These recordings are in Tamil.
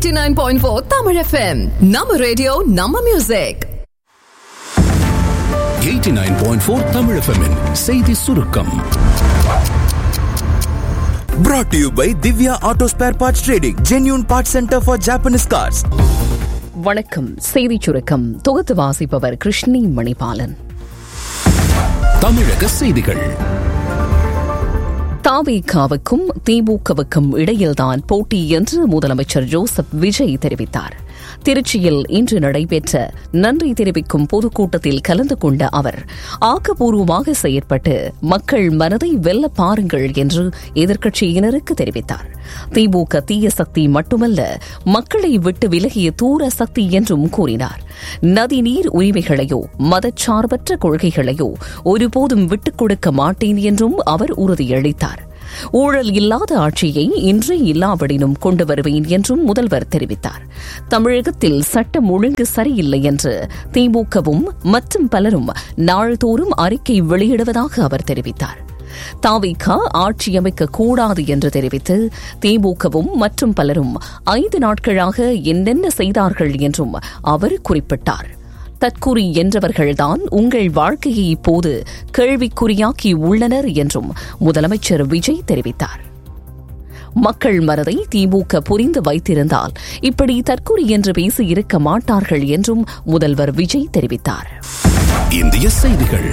89.4 Tamil FM. நம்ம ரேடியோ நம்ம மியூசிக் 89.4 தமிழ் FM -இன் செய்தி சுருக்கம் Brought to you by Divya Auto Spare Parts Trading, genuine parts center for Japanese cars. வணக்கம் செய்திச் சுருக்கம் தொகுத்து வாசிப்பவர் கிருஷ்ணி மணிபாலன் தமிழக செய்திகள் தாவேகாவுக்கும் திமுகவுக்கும் இடையில்தான் போட்டி என்று முதலமைச்சர் ஜோசப் விஜய் தெரிவித்தார் திருச்சியில் இன்று நடைபெற்ற நன்றி தெரிவிக்கும் பொதுக்கூட்டத்தில் கலந்து கொண்ட அவர் ஆக்கப்பூர்வமாக செயற்பட்டு மக்கள் மனதை வெல்ல பாருங்கள் என்று எதிர்க்கட்சியினருக்கு தெரிவித்தார் திமுக தீய சக்தி மட்டுமல்ல மக்களை விட்டு விலகிய தூர சக்தி என்றும் கூறினார் நதிநீர் உரிமைகளையோ மதச்சார்பற்ற கொள்கைகளையோ ஒருபோதும் விட்டுக் கொடுக்க மாட்டேன் என்றும் அவர் உறுதியளித்தார் ஊழல் இல்லாத ஆட்சியை இன்றே இல்லாவிடினும் கொண்டு வருவேன் என்றும் முதல்வர் தெரிவித்தார் தமிழகத்தில் சட்டம் ஒழுங்கு சரியில்லை என்று திமுகவும் மற்றும் பலரும் நாள்தோறும் அறிக்கை வெளியிடுவதாக அவர் தெரிவித்தார் தாவிகா ஆட்சி அமைக்க கூடாது என்று தெரிவித்து திமுகவும் மற்றும் பலரும் ஐந்து நாட்களாக என்னென்ன செய்தார்கள் என்றும் அவர் குறிப்பிட்டார் தற்குறி என்றவர்கள்தான் உங்கள் வாழ்க்கையை இப்போது கேள்விக்குறியாக்கி உள்ளனர் என்றும் முதலமைச்சர் விஜய் தெரிவித்தார் மக்கள் மனதை திமுக புரிந்து வைத்திருந்தால் இப்படி தற்குறி என்று பேசி இருக்க மாட்டார்கள் என்றும் முதல்வர் விஜய் தெரிவித்தார் இந்திய செய்திகள்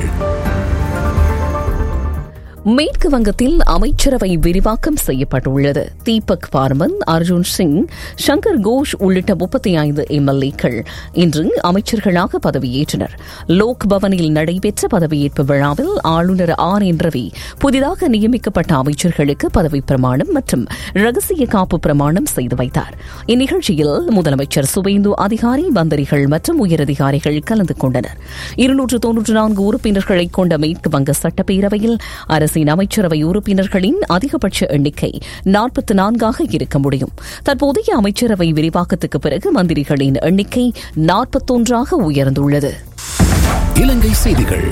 மேற்கு வங்கத்தில் அமைச்சரவை விரிவாக்கம் செய்யப்பட்டுள்ளது தீபக் பார்மன் அர்ஜுன் சிங் சங்கர் கோஷ் உள்ளிட்ட முப்பத்தி ஐந்து எம்எல்ஏக்கள் இன்று அமைச்சர்களாக பதவியேற்றனர் லோக் பவனில் நடைபெற்ற பதவியேற்பு விழாவில் ஆளுநர் ஆர் என் ரவி புதிதாக நியமிக்கப்பட்ட அமைச்சர்களுக்கு பதவி பிரமாணம் மற்றும் ரகசிய காப்பு பிரமாணம் செய்து வைத்தார் இந்நிகழ்ச்சியில் முதலமைச்சர் சுவேந்து அதிகாரி மந்திரிகள் மற்றும் உயரதிகாரிகள் கலந்து கொண்டனர் இருநூற்று தொன்னூற்று நான்கு உறுப்பினர்களை கொண்ட மேற்கு வங்க சட்டப்பேரவையில் அரசு அரசின் அமைச்சரவை உறுப்பினர்களின் அதிகபட்ச எண்ணிக்கை நாற்பத்தி நான்காக இருக்க முடியும் தற்போதைய அமைச்சரவை விரிவாக்கத்துக்கு பிறகு மந்திரிகளின் எண்ணிக்கை நாற்பத்தொன்றாக உயர்ந்துள்ளது இலங்கை செய்திகள்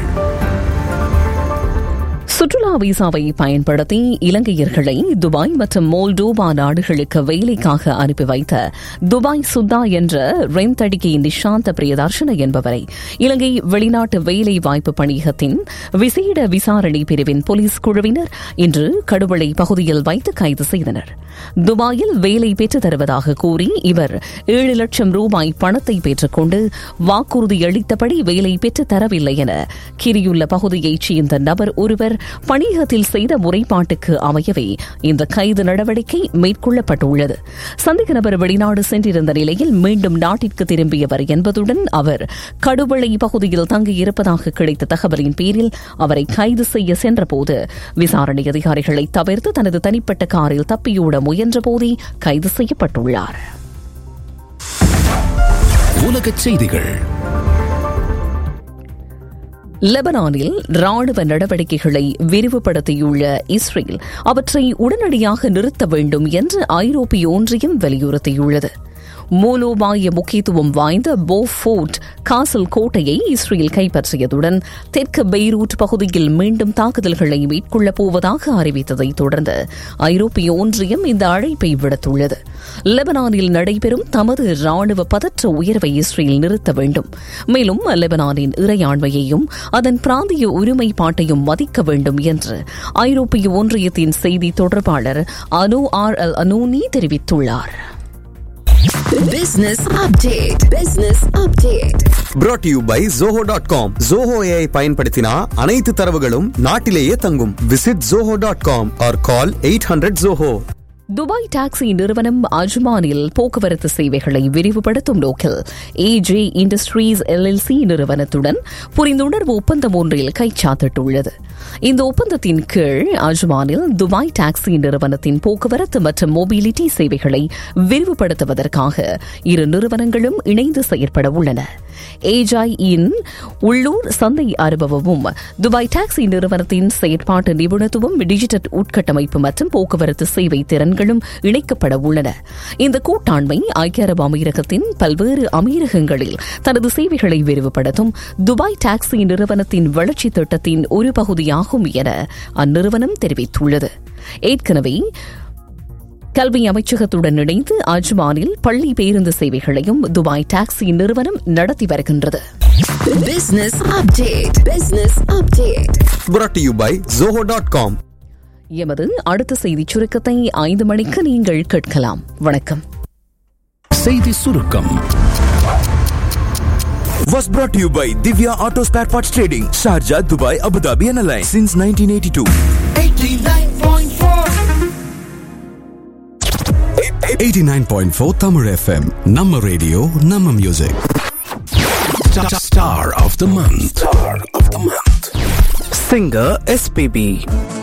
சுற்றுலா விசாவை பயன்படுத்தி இலங்கையர்களை துபாய் மற்றும் மோல்டோவா நாடுகளுக்கு வேலைக்காக அனுப்பி வைத்த துபாய் சுத்தா என்ற ரெந்தடிகை நிஷாந்த பிரியதர்ஷன என்பவரை இலங்கை வெளிநாட்டு வேலை வாய்ப்பு பணியகத்தின் விசேட விசாரணை பிரிவின் போலீஸ் குழுவினர் இன்று கடுவளை பகுதியில் வைத்து கைது செய்தனர் துபாயில் வேலை பெற்றுத் தருவதாக கூறி இவர் ஏழு லட்சம் ரூபாய் பணத்தை பெற்றுக்கொண்டு வாக்குறுதி அளித்தபடி வேலை பெற்றுத் தரவில்லை என கிரியுள்ள பகுதியைச் சேர்ந்த நபர் ஒருவர் பணியகத்தில் செய்த முறைப்பாட்டுக்கு அமையவே இந்த கைது நடவடிக்கை மேற்கொள்ளப்பட்டுள்ளது சந்தேக நபர் வெளிநாடு சென்றிருந்த நிலையில் மீண்டும் நாட்டிற்கு திரும்பியவர் என்பதுடன் அவர் கடுவளை பகுதியில் தங்கியிருப்பதாக கிடைத்த தகவலின் பேரில் அவரை கைது செய்ய சென்றபோது விசாரணை அதிகாரிகளை தவிர்த்து தனது தனிப்பட்ட காரில் தப்பியோட முயன்றபோதே கைது செய்யப்பட்டுள்ளார் உலகச் செய்திகள் லெபனானில் ராணுவ நடவடிக்கைகளை விரிவுபடுத்தியுள்ள இஸ்ரேல் அவற்றை உடனடியாக நிறுத்த வேண்டும் என்று ஐரோப்பிய ஒன்றியம் வலியுறுத்தியுள்ளது மூலோபாய முக்கியத்துவம் வாய்ந்த போஃபோர்ட் காசல் கோட்டையை இஸ்ரேல் கைப்பற்றியதுடன் தெற்கு பெய்ரூட் பகுதியில் மீண்டும் தாக்குதல்களை மேற்கொள்ளப் போவதாக அறிவித்ததை தொடர்ந்து ஐரோப்பிய ஒன்றியம் இந்த அழைப்பை விடுத்துள்ளது லெபனானில் நடைபெறும் தமது ராணுவ பதற்ற உயர்வை இஸ்ரேல் நிறுத்த வேண்டும் மேலும் லெபனானின் இறையாண்மையையும் அதன் பிராந்திய ஒருமைப்பாட்டையும் மதிக்க வேண்டும் என்று ஐரோப்பிய ஒன்றியத்தின் செய்தி தொடர்பாளர் அனு ஆர் எல் அனூனி தெரிவித்துள்ளார் Business update. Business update. Brought to you by Zoho.com. Zoho AI பயன்படுத்தினா அனைத்து தரவுகளும் நாட்டிலேயே தங்கும். Visit Zoho.com or call 800 Zoho. Dubai taxi நிறுவனம் அஜ்மானில் போக்குவரத்து சேவைகளை விரிவுபடுத்தும் நோக்கில் ஏஜே இண்டஸ்ட்ரீஸ் எல்எல்சி நிறுவனத்துடன் புரிந்துணர்வு ஒப்பந்தம் ஒன்றில் கைச்சாத்திட்டுள்ளது இந்த ஒப்பந்தத்தின் கீழ் அஜ்மானில் துபாய் டாக்ஸி நிறுவனத்தின் போக்குவரத்து மற்றும் மொபிலிட்டி சேவைகளை விரிவுபடுத்துவதற்காக இரு நிறுவனங்களும் இணைந்து செயற்பட உள்ளன ஏஜாய் இன் உள்ளூர் சந்தை அனுபவமும் துபாய் டாக்ஸி நிறுவனத்தின் செயற்பாட்டு நிபுணத்துவம் டிஜிட்டல் உட்கட்டமைப்பு மற்றும் போக்குவரத்து சேவை திறன்களும் இணைக்கப்பட உள்ளன இந்த கூட்டாண்மை ஐக்கிய அரபு அமீரகத்தின் பல்வேறு அமீரகங்களில் தனது சேவைகளை விரிவுபடுத்தும் துபாய் டாக்ஸி நிறுவனத்தின் வளர்ச்சி திட்டத்தின் ஒரு பகுதியாகும் என அந்நிறுவனம் தெரிவித்துள்ளது ஏற்கனவே கல்வி அமைச்சகத்துடன் இணைந்து அஜ்மானில் பள்ளி பேருந்து சேவைகளையும் துபாய் டாக்ஸி நிறுவனம் நடத்தி வருகின்றது Business update. Business update. brought to you by zoho.com எமது அடுத்த செய்திச் சுருக்கத்தை ஐந்து மணிக்கு நீங்கள் கேட்கலாம் வணக்கம் செய்தி சுருக்கம் was brought to you by Divya Auto Spare Parts Trading, Sharjah, Dubai, Abu Dhabi and Alliance since 1982. 89.4 Tamil FM நம்ம ரேடியோ நம்ம music Star of the month. Star of the month. Singer SPB